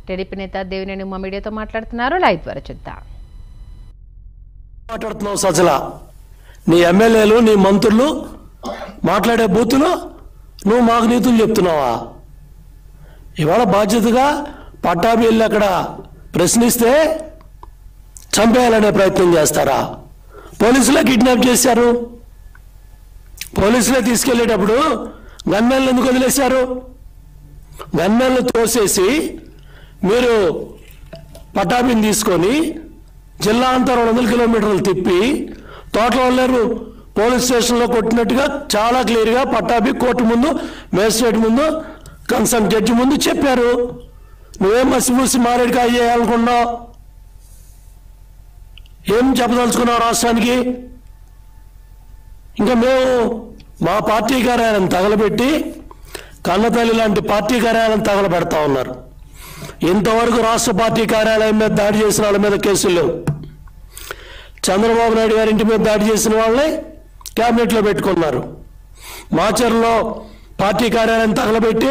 TDP నేత దేవినేని ఉమా మీడియాతో మాట్లాడుతున్నారు లైవ్ ద్వారా చూద్దాం మాట్లాడుతున్నావు సజల నీ ఎమ్మెల్యేలు నీ మంత్రులు మాట్లాడే బూతులు నువ్వు మాకు నీతులు చెప్తున్నావా ఇవాళ బాధ్యతగా పట్టాభి వెళ్ళి అక్కడ ప్రశ్నిస్తే చంపేయాలనే ప్రయత్నం చేస్తారా పోలీసులే కిడ్నాప్ చేశారు పోలీసులే తీసుకెళ్లేటప్పుడు గన్మెన్లు ఎందుకు వదిలేశారు గన్మెన్లు తోసేసి మీరు పటాబిని తీసుకొని జిల్లా అంతా రెండు వందల కిలోమీటర్లు తిప్పి తోటలో పోలీస్ స్టేషన్లో కొట్టినట్టుగా చాలా క్లియర్గా పట్టాభి కోర్టు ముందు మేజిస్ట్రేట్ ముందు కన్సర్న్ జడ్జి ముందు చెప్పారు నువ్వేం మసిమూసి మారేడుకాయ చేయాలనుకున్నావు ఏం చెప్పదలుచుకున్నావు రాష్ట్రానికి ఇంకా మేము మా పార్టీ కార్యాలయం తగలబెట్టి కన్నతల్లి లాంటి పార్టీ కార్యాలయం తగలబెడతా ఉన్నారు ఇంతవరకు రాష్ట్ర పార్టీ కార్యాలయం మీద దాడి చేసిన వాళ్ళ మీద కేసులు లేవు చంద్రబాబు నాయుడు గారి ఇంటి మీద దాడి చేసిన వాళ్ళని క్యాబినెట్లో పెట్టుకున్నారు మాచర్లో పార్టీ కార్యాలయం తగలబెట్టి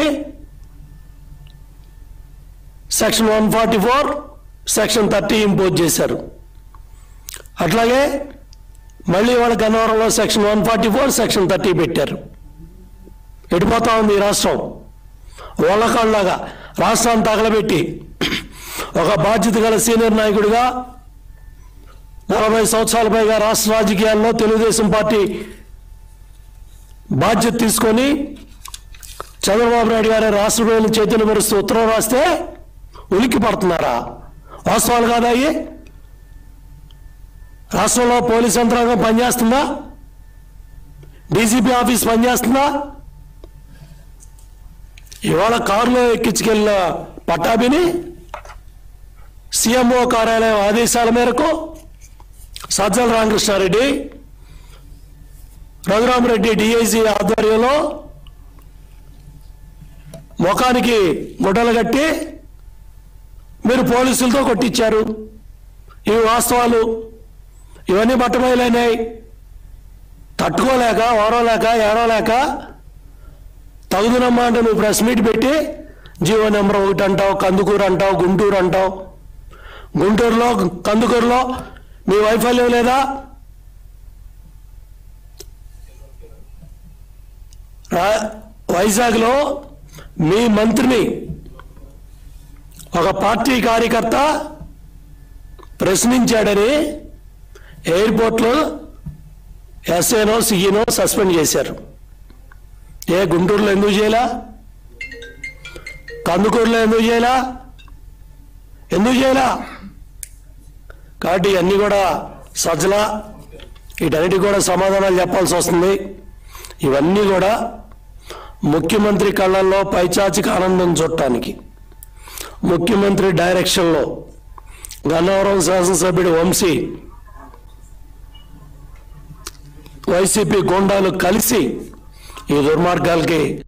section one forty four section thirty impose చేశారు అట్లాగే మళ్ళీ వాళ్ళ గన్నవరంలో section one forty four section thirty పెట్టారు ఎడిపోతా ఉంది ఈ రాష్ట్రం వాళ్ళకాళ్ళలాగా రాష్ట్రాన్ని తగలబెట్టి ఒక బాధ్యత గల సీనియర్ నాయకుడిగా నలభై సంవత్సరాల పైగా రాష్ట్ర రాజకీయాల్లో తెలుగుదేశం పార్టీ బాధ్యత తీసుకొని చంద్రబాబు నాయుడు గారి రాష్ట్ర ప్రజలను చైతన్యపరుస్తూ ఉత్తరం రాస్తే ఉలిక్కి పడుతున్నారా వాస్తవాలు కాదా అయ్యి రాష్ట్రంలో పోలీస్ యంత్రాంగం పనిచేస్తుందా డీజీపీ ఆఫీస్ పనిచేస్తుందా ఇవాళ కారులో ఎక్కించుకెళ్ళిన పట్టాభిని సీఎంఓ కార్యాలయం ఆదేశాల మేరకు సజ్జల రామకృష్ణారెడ్డి రఘురామరెడ్డి డిఐజీ ఆధ్వర్యంలో ముఖానికి గుడ్డలు కట్టి మీరు పోలీసులతో కొట్టించారు ఇవి వాస్తవాలు ఇవన్నీ బట్టబయలైనాయి తట్టుకోలేక ఓరవలేక ఏడవలేక తగుదునమ్మా అంటే నువ్వు ప్రెస్ మీట్ పెట్టి జీవో నెంబర్ ఒకటి అంటావు కందుకూరు అంటావు గుంటూరు అంటావు గుంటూరులో కందుకూరులో మీ వైఫల్యం లేదా రా- వైజాగ్లో మీ మంత్రిని ఒక పార్టీ కార్యకర్త ప్రశ్నించాడని ఎయిర్పోర్ట్లో ఎస్ఏనో సిఈనో సస్పెండ్ చేశారు ఏ గుంటూరులో ఎందుకు చేయలా కందుకూరులో ఎందుకు చేయలా ఎందుకు చేయలా కాబట్టి ఇవన్నీ కూడా సజ్జల వీటన్నిటికి కూడా సమాధానాలు చెప్పాల్సి వస్తుంది ఇవన్నీ కూడా ముఖ్యమంత్రి కళ్ళల్లో పైచాచిక ఆనందం చూడటానికి ముఖ్యమంత్రి డైరెక్షన్లో గన్నవరం శాసనసభ్యుడు వంశీ వైసీపీ గోండాలు కలిసి ఈ దుర్మార్గాలకి